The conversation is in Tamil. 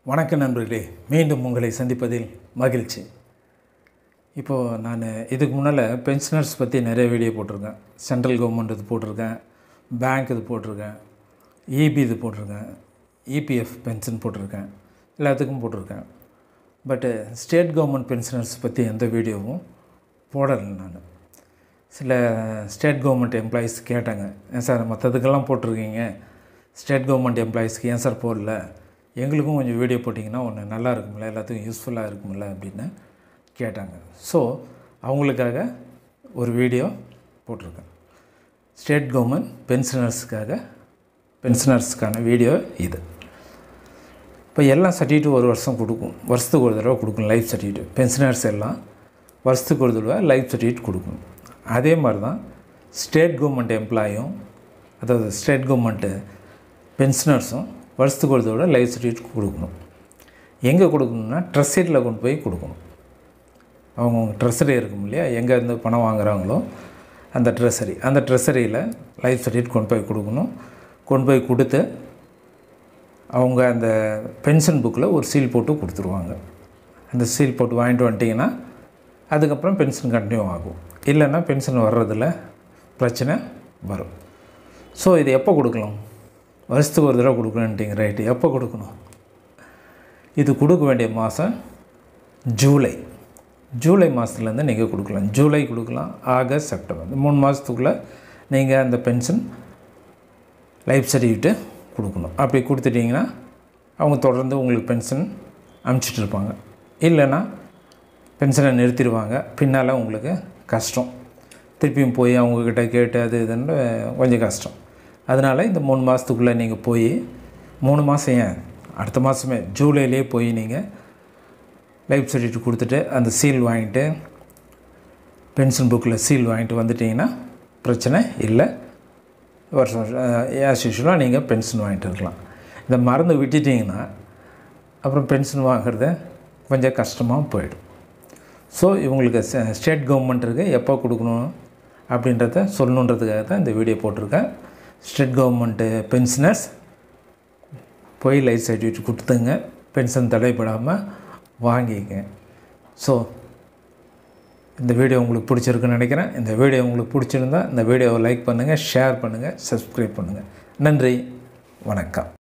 வணக்கம் நண்பர்களே மீண்டும் உங்களை சந்திப்பதில் மகிழ்ச்சி இப்போது நான் இதுக்கு முன்னால் பென்ஷனர்ஸ் பற்றி நிறைய வீடியோ போட்டிருக்கேன் சென்ட்ரல் கவர்மெண்ட் இது போட்டிருக்கேன் பேங்க் இது போட்டிருக்கேன் இபி இது போட்டிருக்கேன் இபிஎஃப் பென்ஷன் போட்டிருக்கேன் எல்லாத்துக்கும் போட்டிருக்கேன் பட்டு ஸ்டேட் கவர்மெண்ட் பென்ஷனர்ஸ் பற்றி எந்த வீடியோவும் போடலை நான் சில ஸ்டேட் கவர்மெண்ட் எம்ப்ளாயீஸ் கேட்டாங்க ஏன் சார் மற்றதுக்கெல்லாம் போட்டிருக்கீங்க ஸ்டேட் கவர்மெண்ட் எம்ப்ளாயீஸ்க்கு ஏன் சார் போடல எங்களுக்கும் கொஞ்சம் வீடியோ போட்டிங்கன்னா ஒன்று நல்லா இருக்கும்ல எல்லாத்துக்கும் யூஸ்ஃபுல்லாக இருக்கும்ல அப்படின்னு கேட்டாங்க ஸோ அவங்களுக்காக ஒரு வீடியோ போட்டிருக்கேன் ஸ்டேட் கவர்மெண்ட் பென்ஷனர்ஸுக்காக பென்ஷனர்ஸுக்கான வீடியோ இது இப்போ எல்லாம் சர்டிஃபிகேட் ஒரு வருஷம் கொடுக்கும் வருஷத்துக்கு ஒரு தடவை கொடுக்கும் லைஃப் சர்டிஃபிகேட் பென்ஷனர்ஸ் எல்லாம் வருஷத்துக்கு ஒரு தடவை லைஃப் சர்டிஃபிகேட் கொடுக்கணும் அதே மாதிரி தான் ஸ்டேட் கவர்மெண்ட் எம்ப்ளாயும் அதாவது ஸ்டேட் கவர்மெண்ட்டு பென்ஷனர்ஸும் வருஷத்துக்கு ஒரு தடவை லைஃப் சர்டிஃபிகேட் கொடுக்கணும் எங்கே கொடுக்கணும்னா ட்ரெஸ்ஸரியில் கொண்டு போய் கொடுக்கணும் அவங்கவுங்க ட்ரெஸ்ஸரி இருக்கும் இல்லையா எங்கே இருந்து பணம் வாங்குறாங்களோ அந்த ட்ரெஸ்ஸரி அந்த ட்ரெஸ்ஸரியில் லைஃப் சர்டிஃபிகேட் கொண்டு போய் கொடுக்கணும் கொண்டு போய் கொடுத்து அவங்க அந்த பென்ஷன் புக்கில் ஒரு சீல் போட்டு கொடுத்துருவாங்க அந்த சீல் போட்டு வாங்கிட்டு வந்துட்டிங்கன்னா அதுக்கப்புறம் பென்ஷன் கண்டினியூ ஆகும் இல்லைன்னா பென்ஷன் வர்றதில் பிரச்சனை வரும் ஸோ இது எப்போ கொடுக்கலாம் வருஷத்துக்கு ஒரு தடவை கொடுக்கணுன்ட்டிங்க ரைட்டு எப்போ கொடுக்கணும் இது கொடுக்க வேண்டிய மாதம் ஜூலை ஜூலை மாதத்துலேருந்து நீங்கள் கொடுக்கலாம் ஜூலை கொடுக்கலாம் ஆகஸ்ட் செப்டம்பர் இந்த மூணு மாதத்துக்குள்ளே நீங்கள் அந்த பென்ஷன் லைஃப் சர்டிஃபிகேட்டு கொடுக்கணும் அப்படி கொடுத்துட்டிங்கன்னா அவங்க தொடர்ந்து உங்களுக்கு பென்ஷன் அனுப்பிச்சிட்டு இருப்பாங்க இல்லைன்னா பென்ஷனை நிறுத்திடுவாங்க பின்னால் உங்களுக்கு கஷ்டம் திருப்பியும் போய் அவங்கக்கிட்ட கேட்டு அது இதுன்னு கொஞ்சம் கஷ்டம் அதனால் இந்த மூணு மாதத்துக்குள்ளே நீங்கள் போய் மூணு மாதம் ஏன் அடுத்த மாதமே ஜூலையிலே போய் நீங்கள் லைஃப் சர்டிஃபிகேட் கொடுத்துட்டு அந்த சீல் வாங்கிட்டு பென்ஷன் புக்கில் சீல் வாங்கிட்டு வந்துட்டிங்கன்னா பிரச்சனை இல்லை வருஷம் வருஷம் ஆஸ் யூஷுவலாக நீங்கள் பென்ஷன் வாங்கிட்டு இருக்கலாம் இதை மறந்து விட்டுட்டிங்கன்னா அப்புறம் பென்ஷன் வாங்குறது கொஞ்சம் கஷ்டமாக போயிடும் ஸோ இவங்களுக்கு ஸ்டேட் கவர்மெண்ட்டுக்கு எப்போ கொடுக்கணும் அப்படின்றத சொல்லணுன்றதுக்காக தான் இந்த வீடியோ போட்டிருக்கேன் ஸ்டேட் கவர்மெண்ட்டு பென்ஷனர்ஸ் போய் லைஃப் சர்டிஃபிகேட் கொடுத்துங்க பென்ஷன் தடைப்படாமல் வாங்கிக்க ஸோ இந்த வீடியோ உங்களுக்கு பிடிச்சிருக்குன்னு நினைக்கிறேன் இந்த வீடியோ உங்களுக்கு பிடிச்சிருந்தா இந்த வீடியோவை லைக் பண்ணுங்கள் ஷேர் பண்ணுங்கள் சப்ஸ்கிரைப் பண்ணுங்கள் நன்றி வணக்கம்